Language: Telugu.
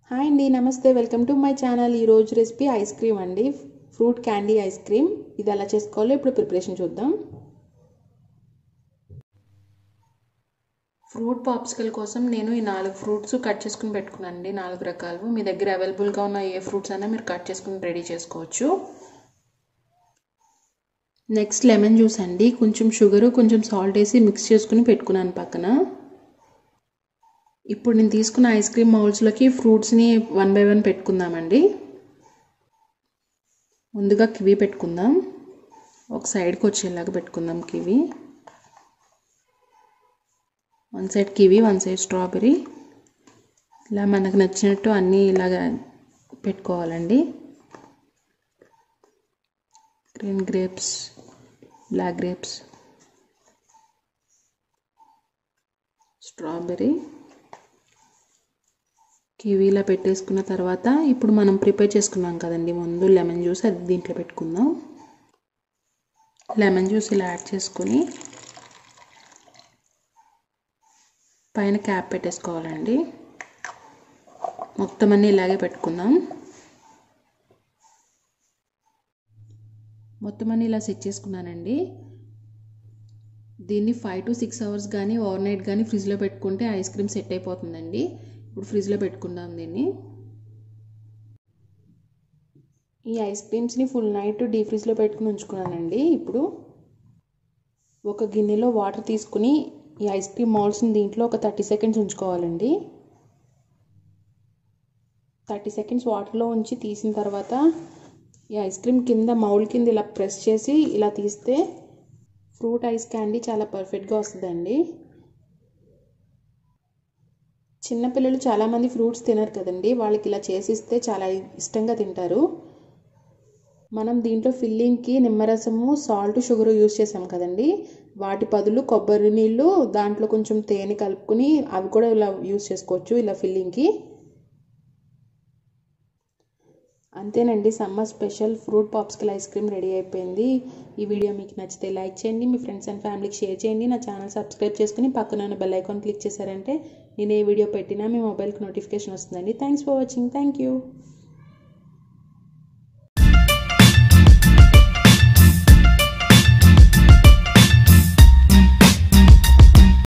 హాయ్ అండి namaste welcome to my channel ఈరోజు రెసిపీ ఐస్ క్రీమ్ అండి ఫ్రూట్ క్యాండీ ఐస్ క్రీమ్ ఇది ఎలా చేసుకోవాలో ఇప్పుడు ప్రిపరేషన్ చూద్దాం ఫ్రూట్ పాప్సికల్ కోసం నేను ఈ నాలుగు ఫ్రూట్స్ కట్ చేసుకుని పెట్టుకున్నాను అండి నాలుగు రకాలు మీ దగ్గర అవైలబుల్గా ఉన్న ఏ ఫ్రూట్స్ అయినా మీరు కట్ చేసుకుని రెడీ చేసుకోవచ్చు నెక్స్ట్ లెమన్ జ్యూస్ అండి కొంచెం షుగరు కొంచెం సాల్ట్ వేసి మిక్స్ చేసుకుని పెట్టుకున్నాను పక్కన ఇప్పుడు నేను తీసుకున్న ఐస్ క్రీమ్ మౌల్స్లోకి ఫ్రూట్స్ని వన్ బై వన్ పెట్టుకుందామండి ముందుగా కివీ పెట్టుకుందాం ఒక సైడ్కి వచ్చేలాగా పెట్టుకుందాం kiwi one side kiwi one side strawberry ఇలా మనకు నచ్చినట్టు అన్నీ ఇలాగ పెట్టుకోవాలండి green grapes black grapes strawberry కివీలా పెట్టేసుకున్న తర్వాత ఇప్పుడు మనం ప్రిపేర్ చేసుకున్నాం కదండి ముందు లెమన్ జ్యూస్ అది దీంట్లో పెట్టుకుందాం లెమన్ జ్యూస్ ఇలా యాడ్ చేసుకొని పైన క్యాప్ పెట్టేసుకోవాలండి మొత్తం అన్నీ ఇలాగే పెట్టుకుందాం మొత్తం అన్నీ ఇలా సెట్ చేసుకున్నానండి దీన్ని ఫైవ్ టు సిక్స్ అవర్స్ కానీ ఓవర్ నైట్ కానీ ఫ్రిడ్జ్లో పెట్టుకుంటే ఐస్ క్రీమ్ సెట్ అయిపోతుందండి ఇప్పుడు ఫ్రిడ్జ్లో పెట్టుకుందాం దీన్ని ఈ ఐస్ క్రీమ్స్ని ఫుల్ నైట్ డీ ఫ్రిడ్జ్లో పెట్టుకుని ఉంచుకున్నానండి ఇప్పుడు ఒక గిన్నెలో వాటర్ తీసుకుని ఈ ఐస్ క్రీమ్ మౌల్స్ని దీంట్లో ఒక థర్టీ సెకండ్స్ ఉంచుకోవాలండి థర్టీ సెకండ్స్ వాటర్లో ఉంచి తీసిన తర్వాత ఈ ఐస్ క్రీమ్ కింద మౌల్ కింద ఇలా ప్రెస్ చేసి ఇలా తీస్తే ఫ్రూట్ ఐస్ క్యాండీ చాలా పర్ఫెక్ట్గా వస్తుందండి చిన్నపిల్లలు చాలామంది ఫ్రూట్స్ తినరు కదండి వాళ్ళకి ఇలా చేసిస్తే చాలా ఇష్టంగా తింటారు మనం దీంట్లో ఫిల్లింగ్కి నిమ్మరసము సాల్ట్ షుగర్ యూస్ చేసాం కదండి వాటి బదులు కొబ్బరి నీళ్ళు దాంట్లో కొంచెం తేనె కలుపుకుని అవి కూడా ఇలా యూస్ చేసుకోవచ్చు ఇలా ఫిల్లింగ్కి అంతేనండి summer special fruit popsicle ice cream ready అయిపోయింది ఈ వీడియో మీకు నచ్చితే లైక్ చేయండి మీ ఫ్రెండ్స్ అండ్ ఫ్యామిలీకి షేర్ చేయండి నా ఛానల్ సబ్స్క్రైబ్ చేసుకుని పక్కన ఉన్న బెల్ ఐకాన్ క్లిక్ చేశారంటే నేను ఏ వీడియో పెట్టినా మీ మొబైల్కి నోటిఫికేషన్ వస్తుందండి thanks for watching thank you